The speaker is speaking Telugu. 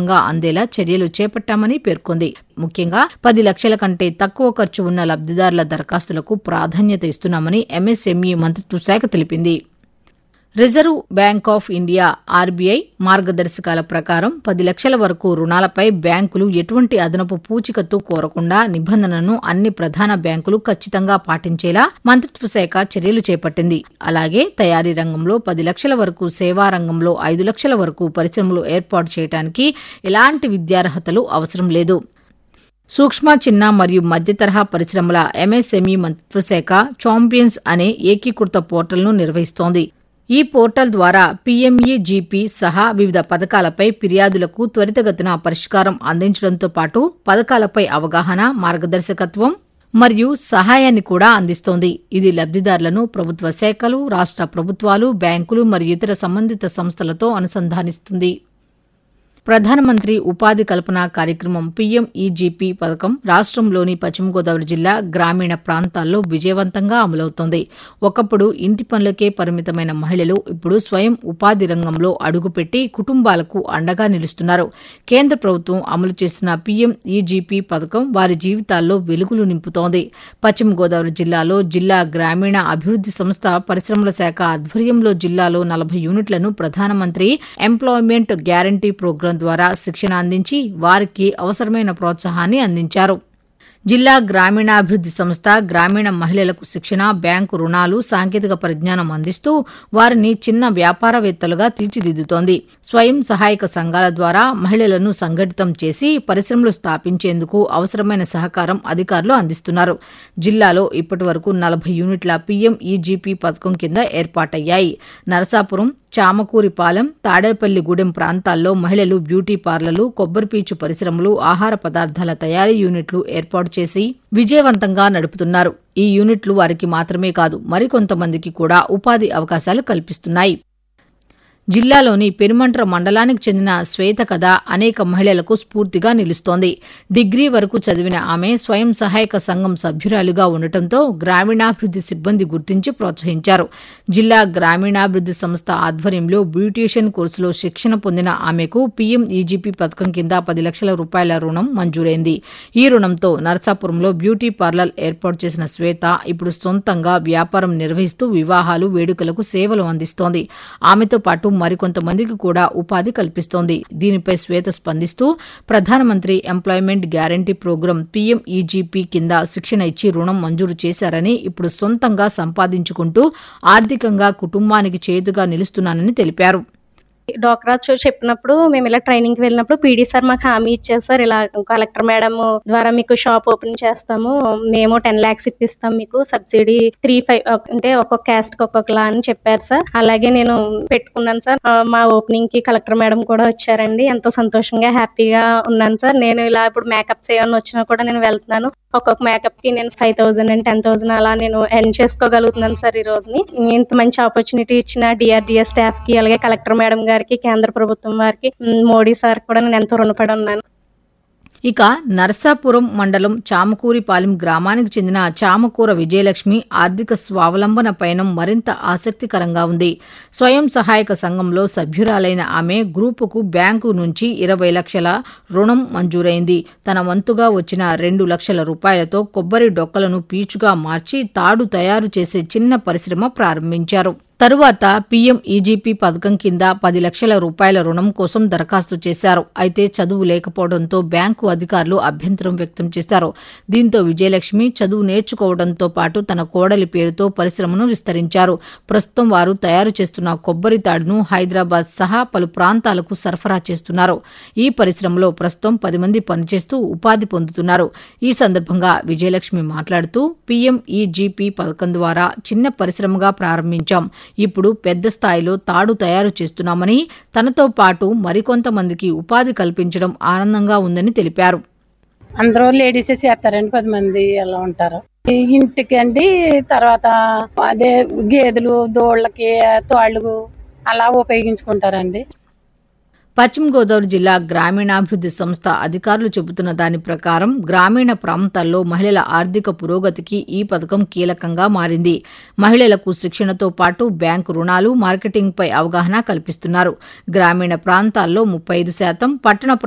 పారదర్శకంగా అందేలా చర్యలు చేపట్టామని పేర్కొంది ముఖ్యంగా పది లక్షల కంటే తక్కువ ఖర్చు ఉన్న లబ్దిదారుల దరఖాస్తులకు ప్రాధాన్యత ఇస్తున్నామని ఎంఎస్ఎంఈ మంత్రిత్వ శాఖ తెలిపింది reserve bank of India RBI మార్గదర్శకాల ప్రకారం పది లక్షల వరకు రుణాలపై బ్యాంకులు ఎటువంటి అదనపు పూచికత్తు కోరకుండా నిబంధనను అన్ని ప్రధాన బ్యాంకులు ఖచ్చితంగా పాటించేలా మంత్రిత్వ శాఖ చర్యలు చేపట్టింది అలాగే తయారీ రంగంలో పది లక్షల వరకు సేవా రంగంలో ఐదు లక్షల వరకు పరిశ్రమలు ఏర్పాటు చేయడానికి ఎలాంటి విద్యార్హతలు అవసరం లేదు సూక్ష్మ చిన్న మరియు మధ్య తరహా పరిశ్రమల ఎంఎస్ఎంఈ మంత్రిత్వ శాఖ చాంపియన్స్ అనే ఏకీకృత పోర్టల్ను నిర్వహిస్తోంది ఈ పోర్టల్ ద్వారా పీఎంఈజీపీ సహా వివిధ పథకాలపై ఫిర్యాదులకు త్వరితగతిన పరిష్కారం అందించడంతో పాటు పథకాలపై అవగాహన మార్గదర్శకత్వం మరియు సహాయాన్ని కూడా అందిస్తోంది ఇది లబ్దిదారులను ప్రభుత్వ శాఖలు రాష్ట్ర ప్రభుత్వాలు బ్యాంకులు మరియు ఇతర సంబంధిత సంస్థలతో అనుసంధానిస్తుంది ప్రధానమంత్రి ఉపాధి కల్పన కార్యక్రమం పీఎంఈజీపీ పథకం రాష్ట్రంలోని పశ్చిమ గోదావరి జిల్లా గ్రామీణ ప్రాంతాల్లో విజయవంతంగా అమలవుతోంది ఒకప్పుడు ఇంటి పనులకే పరిమితమైన మహిళలు ఇప్పుడు స్వయం ఉపాధి రంగంలో అడుగుపెట్టి కుటుంబాలకు అండగా నిలుస్తున్నారు కేంద్ర ప్రభుత్వం అమలు చేస్తున్న పీఎంఈజీపీ పథకం వారి జీవితాల్లో వెలుగులు నింపుతోంది పశ్చిమ గోదావరి జిల్లాలో జిల్లా గ్రామీణ అభివృద్ది సంస్థ పరిశ్రమల శాఖ ఆధ్వర్యంలో జిల్లాలో నలభై యూనిట్లను ప్రధానమంత్రి ఎంప్లాయ్మెంట్ గ్యారంటీ ప్రోగ్రాం ద్వారా శిక్షణ అందించి వారికి అవసరమైన ప్రోత్సాహాన్ని అందించారు జిల్లా గ్రామీణాభివృద్ది సంస్థ గ్రామీణ మహిళలకు శిక్షణ బ్యాంకు రుణాలు సాంకేతిక పరిజ్ఞానం అందిస్తూ వారిని చిన్న వ్యాపారవేత్తలుగా తీర్చిదిద్దుతోంది స్వయం సహాయక సంఘాల ద్వారా మహిళలను సంఘటితం చేసి పరిశ్రమలు స్థాపించేందుకు అవసరమైన సహకారం అధికారులు అందిస్తున్నారు జిల్లాలో ఇప్పటి వరకు నలభై యూనిట్ల పీఎంఈజీపీ పథకం కింద ఏర్పాటయ్యాయి నరసాపురం చామకూరిపాలెం తాడేపల్లిగూడెం ప్రాంతాల్లో మహిళలు బ్యూటీ పార్లర్లు కొబ్బరిపీచు పరిశ్రమలు ఆహార పదార్థాల తయారీ యూనిట్లు ఏర్పాటు చేసి విజయవంతంగా నడుపుతున్నారు ఈ యూనిట్లు వారికి మాత్రమే కాదు మరికొంతమందికి కూడా ఉపాధి అవకాశాలు కల్పిస్తున్నాయి జిల్లాలోని పెనుమంట్ర మండలానికి చెందిన శ్వేత కథ అనేక మహిళలకు స్ఫూర్తిగా నిలుస్తోంది డిగ్రీ వరకు చదివిన ఆమె స్వయం సహాయక సంఘం సభ్యురాలుగా ఉండటంతో గ్రామీణాభివృద్ది సిబ్బంది గుర్తించి ప్రోత్సహించారు జిల్లా గ్రామీణాభివృద్ది సంస్థ ఆధ్వర్యంలో బ్యూటీషియన్ కోర్సులో శిక్షణ పొందిన ఆమెకు పీఎం ఈజీపీ పథకం కింద పది లక్షల రూపాయల రుణం మంజూరైంది ఈ రుణంతో నరసాపురంలో బ్యూటీ పార్లర్ ఏర్పాటు చేసిన శ్వేత ఇప్పుడు సొంతంగా వ్యాపారం నిర్వహిస్తూ వివాహాలు వేడుకలకు సేవలు అందిస్తోంది ఆమెతో పాటు మరికొంతమందికి కూడా ఉపాధి కల్పిస్తోంది దీనిపై శ్వేత స్పందిస్తూ ప్రధానమంత్రి ఎంప్లాయ్మెంట్ గ్యారంటీ ప్రోగ్రాం పీఎంఈజీపీ కింద శిక్షణ ఇచ్చి రుణం మంజూరు చేశారని ఇప్పుడు సొంతంగా సంపాదించుకుంటూ ఆర్థికంగా కుటుంబానికి చేతుగా నిలుస్తున్నానని తెలిపారు డోక్రా చో చెప్పినప్పుడు మేము ఇలా ట్రైనింగ్ కి వెళ్ళినప్పుడు పీడీ సార్ మాకు హామీ ఇచ్చారు సార్ ఇలా కలెక్టర్ మేడం ద్వారా మీకు షాప్ ఓపెన్ చేస్తాము మేము టెన్ లాక్స్ ఇప్పిస్తాం మీకు సబ్సిడీ త్రీ ఫైవ్ అంటే ఒక్కొక్క క్యాస్ట్ కి ఒక్కొక్కలా అని చెప్పారు సార్ అలాగే నేను పెట్టుకున్నాను సార్ ఆ, మా ఓపెనింగ్ కి కలెక్టర్ మేడం కూడా వచ్చారండి ఎంతో సంతోషంగా హ్యాపీగా ఉన్నాను సార్ నేను ఇలా ఇప్పుడు మేకప్స్ ఏమైనా వచ్చినా కూడా నేను వెళ్తున్నాను ఒక్కొక్క మేకప్ కి నేను five thousand and ten thousand అలా నేను ఎర్న్ చేసుకోగలుగుతున్నాను సార్ ఈ రోజుని ఇంత మంచి ఆపర్చునిటీ ఇచ్చిన డిఆర్డిఎస్ స్టాఫ్ కి అలాగే కలెక్టర్ మేడం గారికి కేంద్ర ప్రభుత్వం వారికి ఉమ్, మోడీ సార్ కూడా నేను ఎంతో రుణపడి ఉన్నాను ఇక నరసాపురం మండలం చామకూరిపాలెం గ్రామానికి చెందిన చామకూర విజయలక్ష్మి ఆర్థిక స్వావలంబన పయనం మరింత ఆసక్తికరంగా ఉంది స్వయం సహాయక సంఘంలో సభ్యురాలైన ఆమె గ్రూపుకు బ్యాంకు నుంచి ఇరవై లక్షల రుణం మంజూరైంది తన వంతుగా వచ్చిన రెండు లక్షల రూపాయలతో కొబ్బరి డొక్కలను పీచుగా మార్చి తాడు తయారు చేసే చిన్న పరిశ్రమ ప్రారంభించారు తరువాత పీఎం ఈజీపీ పథకం కింద పది లక్షల రూపాయల రుణం కోసం దరఖాస్తు చేశారు అయితే చదువు లేకపోవడంతో బ్యాంకు అధికారులు అభ్యంతరం వ్యక్తం చేశారు దీంతో విజయలక్ష్మి చదువు నేర్చుకోవడంతో పాటు తన కోడలి పేరుతో పరిశ్రమను విస్తరించారు ప్రస్తుతం వారు తయారు చేస్తున్న కొబ్బరి తాడును హైదరాబాద్ సహా పలు ప్రాంతాలకు సరఫరా చేస్తున్నారు ఈ పరిశ్రమలో ప్రస్తుతం పది మంది పనిచేస్తూ ఉపాధి పొందుతున్నారు ఈ సందర్భంగా విజయలక్ష్మి మాట్లాడుతూ పీఎం ఈజీపీ పథకం ద్వారా చిన్న పరిశ్రమగా ప్రారంభించాం ఇప్పుడు పెద్ద స్థాయిలో తాడు తయారు చేస్తున్నామని తనతో పాటు మరికొంతమందికి ఉపాధి కల్పించడం ఆనందంగా ఉందని తెలిపారు అందరూ లేడీసే చేస్తారండి పది మంది అలా ఉంటారు ఈ ఇంటికి అండి తర్వాత అదే గేదెలు దోళ్ళకి తోళ్ళు అలా ఉపయోగించుకుంటారండి పశ్చిమ గోదావరి జిల్లా గ్రామీణాభివృద్ది సంస్థ అధికారులు చెబుతున్న దాని ప్రకారం గ్రామీణ ప్రాంతాల్లో మహిళల ఆర్థిక పురోగతికి ఈ పథకం కీలకంగా మారింది మహిళలకు శిక్షణతో పాటు బ్యాంకు రుణాలు మార్కెటింగ్పై అవగాహన కల్పిస్తున్నారు గ్రామీణ ప్రాంతాల్లో ముప్పై ఐదు శాతం పట్టణ